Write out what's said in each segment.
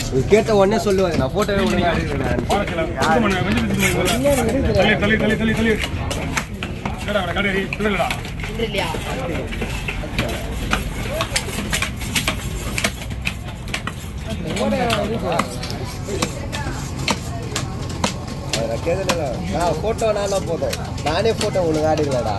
இது கேட்ட உடனே சொல்லுவாங்க நான் போட்டோவே ஒழுங்கா எடுக்கிறேன் பாலக்கிழமை. சுத்தம் பண்ணுங்க, கொஞ்சம் சுத்தம் பண்ணுங்க. தள்ளி, தள்ளி, தள்ளி, தள்ளி, தள்ளி. என்னடா, அவனை கடை எறி, இல்லடா. இல்லையா நான் கேட்கல நான் போட்டோ நானா போதும் நானே போட்டோ உனக்கு ஆடிக்கலடா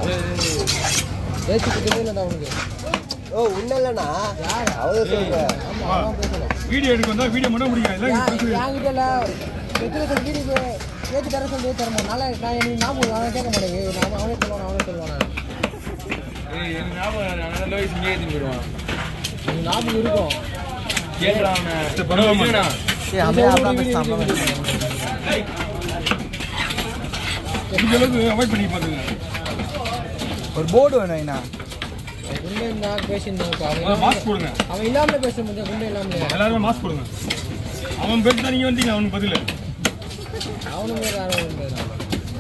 ஓ உன்ன இல்லைண்ணா அவங்க சொல்றேன் வா. வீடியோ எடுக்க வந்தா வீடியோ மட்டும் முடியாது இல்லை, இங்க பேசுறது. என்கிட்ட எத்தனை பேர் வீட்டுக்கு ஏற்றி தர சொல்லி தரமா நல்லா நான் எனக்கு ஞாபகம் அவனை கேட்க மாட்டேங்க நான் அவனே சொல்லுவான் அவனே சொல்லுவான் ஏய், எனக்கு ஞாபகம் இல்லை. நான் லோகேஷ் இங்கே ஏத்தின்னு போயிடுவான். எனக்கு ஞாபகம் இருக்கும் கேளுடா அவனை. சரி, பரவாயில்ல. இருடா. முடிஞ்ச அளவுக்கு அவாய்ட் பண்ணி பாத்துங்க ஒரு போர்டு வேணும் ஐயா குண்டே நான் பேசியிருந்தேன் இப்போ அவன் முதல்ல மாஸ்க் போடுங்க அவன் இல்லாமலே பேச முடியும் குண்டே இல்லாமலே எல்லாருமே மாஸ்க் போடுங்க அவன் பேசி தான் நீங்க வந்தீங்க அவனுக்கு பதில் அவனுமே யாரும் இல்லை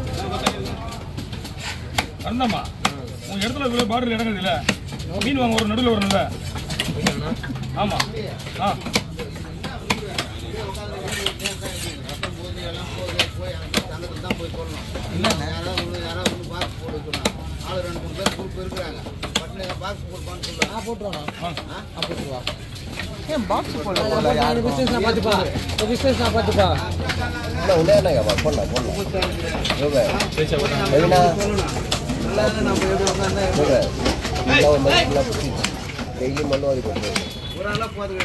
அந்தாம்மா உங்க இடத்துல இவ்வளோ பார்டர் இடங்கள் இல்ல மீன் வாங்க ஒரு நடுவில் வரணும்ல ஆமா ஆ நான் போட்டுருவானா ஆ. நான் போட்டுருவா ஏன் பாக்ஸ் போடல நான் போல போட்டு யாருக்கும் பிஸ்னஸ் நான் பார்த்துப்பா இந்த பிஸ்னஸ் நான் பார்த்துப்பா இல்லை உன்னே என்னங்க போடலாம் போடலாம் யோகா ரவினா யோகா ஃபுல்லாக வந்து ஃபுல்லாக பிடிச்சி டெய்லி மண்ணு வாரி போட்டு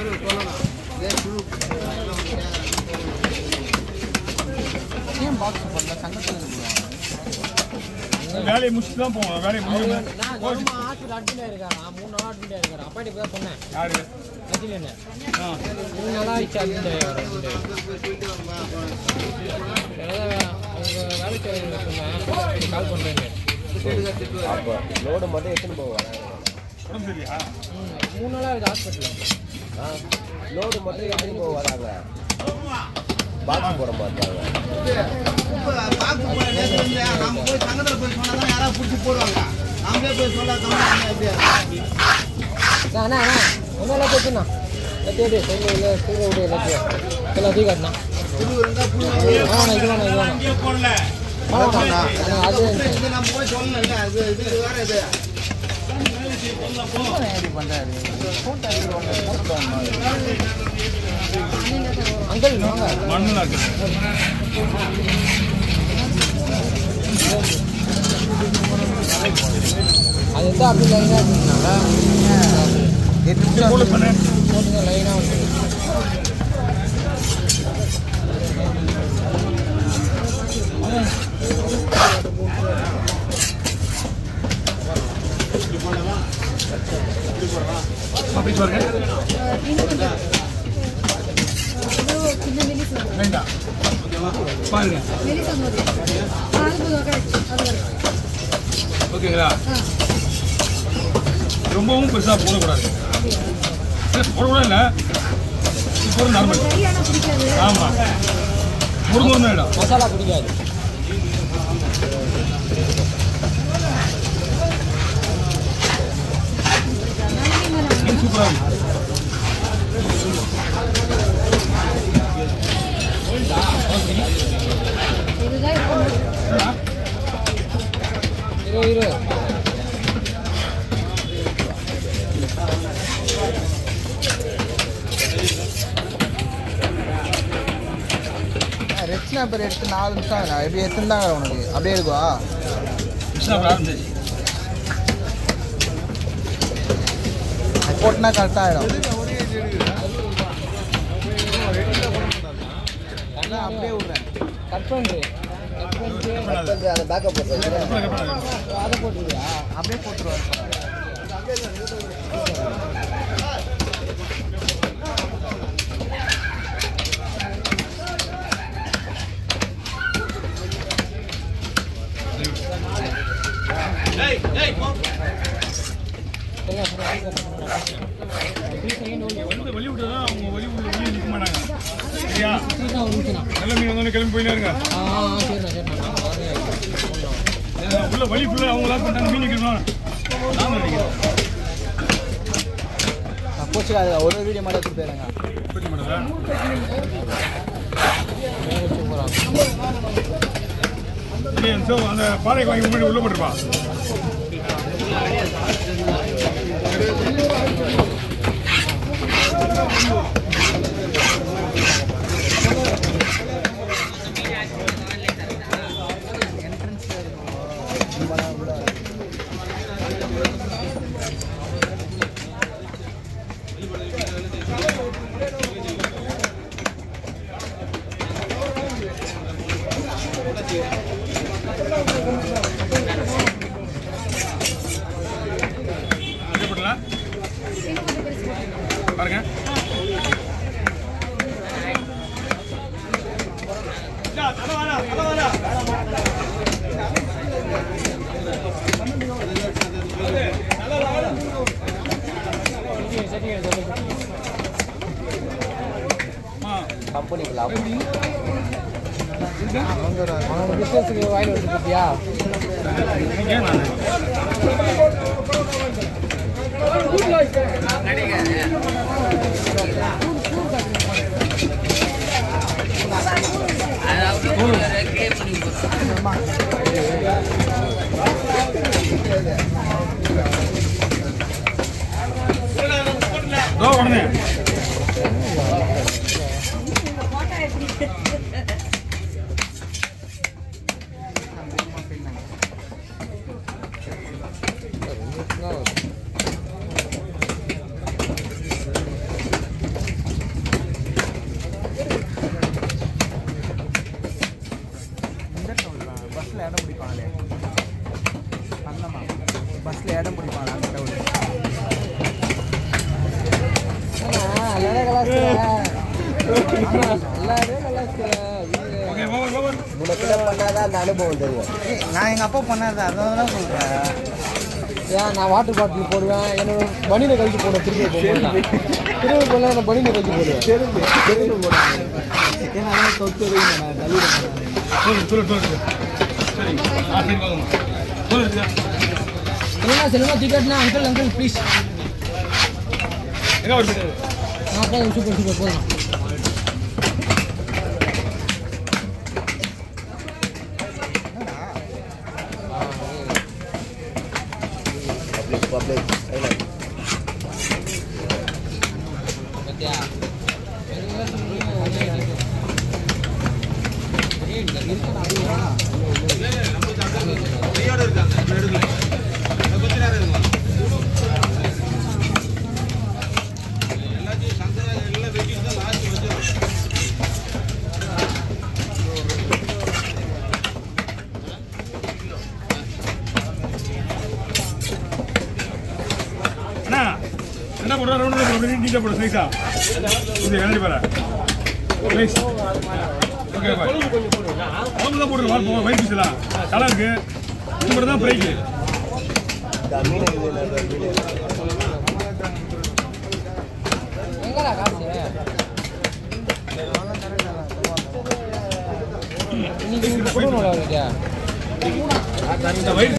ஏன் பாக்ஸ் போடல சங்கத்தில் இருக்கு வேலையை முடிச்சுட்டு தான் போவோம் வேலையை முடிஞ்சு நான் கவர்மெண்ட் ஹாஸ்பிட்டல் அட்மிட் ஆயிருக்காரு நான் மூணு நாள் அட்மிட் ஆயிருக்காரு அப்பாட்டி போய் சொன்னேன் யாரு ரஜினி என்ன ஆ மூணு நாளாக ஆயிடுச்சு அட்மிட் ஆயிருக்காரு அவங்க வேலை செய்யறவங்க சொன்னேன் கால் பண்ணுறேன்னு அப்போ லோடு மட்டும் எடுத்துன்னு போவாங்க உடம்பு சரியா மூணு நாளாக இருக்குது ஹாஸ்பிட்டலில் ஆ லோடு மட்டும் எடுத்துன்னு போக வராங்க பாக்ஸ் போட மாட்டாங்க அண்ணா அண்ணா ஒன்றும் எல்லாம் கேட்டுண்ணா தேடி சொல்லு இல்லை சூரிய விடு எல்லாத்தையும் எல்லாத்தையும் காட்டுண்ணா ஆமாண்ணா இது வேணா இது வேணா ஆமாண்ணா அண்ணா, அது எப்படி பண்றாரு போட்டோ எடுக்கிறவங்க போட்டோ அங்கிள் வாங்க மண்ணுலாம் இருக்கு அது எந்த அப்படி லைனாக இருக்குனால எட்டு நிமிஷம் போல பண்ணு போட்டுங்க லைனாக வந்து அப்படி பாருங்க வேண்டாம் பாருங்க ஓகேங்களா ரொம்பவும் பெருசா போடக்கூடாது இல்ல, போடக்கூடாது இல்லை இப்போ நார்மல் ஆமா முருங்கூர் இடம் மசாலா பிடிக்காது மீன் சூப்பராக இருக்கும் இரு இரு ரெட் ஸ்னாப்பர் எடுத்து நாலு நிமிஷம் ஆகுது எப்படி எடுத்துருந்தாங்க உனக்கு அப்படியே இருக்குவா கிருஷ்ணா ஆரம்பிச்சாச்சு போட்டுனா கரெக்டாக ஆகிடும் அப்படியே விட்றேன் கட் பண்ணுறேன் கட் பண்ணிட்டு வந்து அதை பேக்கப் பண்ணுறது அதை போட்டுருவியா அப்படியே போட்டுருவாரு வந்து வழி விட்டு தான் அவங்க வழி விட்டு வெளியே நிற்க மாட்டாங்க சரியா சீக்கிரம் ஒரு நிமிஷம் நல்ல மீன் வந்தோடனே கிளம்பி போயினே இருங்க ஆ ஆ, சரிண்ணா சரிண்ணா நான் வரேன். ஏன்னா, உள்ள வழி ஃபுல்லாக அவங்க லாக் பண்ணிட்டாங்க மீன் நிற்கணும் நாம நினைக்கிறோம் கோச்சுக்காதுங்க ஒரு ஒரு வீடியோ மட்டும் எடுத்து போயிருங்க போயிட்டு மாட்டேதா நீ so அந்த பாறை வாங்கி முன்னாடி உள்ள போட்டுருப்பா அப்படியே போட்டுலாம் பாருங்க ஆ கம்பெனிக்கு லாபம் அவனோட பிஸ்னஸுக்கு வாயில் வந்து பார்த்தியா ஏன் நான் தோ உடனே இந்த டவுன் பஸ்ஸில் இடம் பிடிப்பாங்களே அந்தமா பஸ்ஸில் இடம் பிடிப்பாங்க அந்த டவுன் நல்லாவே கலாச்சிக்கிறேன் நல்லாவே கலாச்சிக்கிறேன் ஓகே ஓவர் ஓவர் முன்னக்கிட்ட பண்ணாதான் அந்த அனுபவம் தெரியும் நான் எங்கள் அப்பா பண்ணாது அதான் தான் சொல்கிறேன் ஏன் நான் வாட்டர் பாட்டில் போடுவேன் என்னோட பனியில் கழிச்சு போடுவேன் திருப்பி போடுவேன் திருப்பி போல நான் பனியில் கழிச்சு போடுவேன் தெருவு தெருவு போடுவாங்க ஏன்னா அதான் தொத்து வைங்க நான் தள்ளிடுவேன் சொல்லு சொல்லு சொல்லு சரி ஆ சரி வாங்க சொல்லு இருக்கா செல்வா செல்வா டிக்கெட்னா அங்கிள் அங்கிள் ப்ளீஸ் எங்க ஒரு போயிட்டு ஆ போதும் சூப்பர் சூப்பர் போதும் பப்ளிக் பப்ளிக் சைலண்ட் பத்தியா அண்ணா என்ன போடுற ரவுண்ட் அப்படி நீட்டா போடு ஸ்லைஸா இது எழுதி பாரு ஸ்லைஸ் ஓகே பாய் அவங்க தான் போடுற வால் போவோம் வயிறு பீஸ்லாம் தலை இருக்கு இது மட்டும் தான் பிரைக்கு மீன் இருக்குது நல்ல மீன் எங்கடா காசு இன்னைக்கு கொடுக்கணும் இல்லையா இந்த வயிறு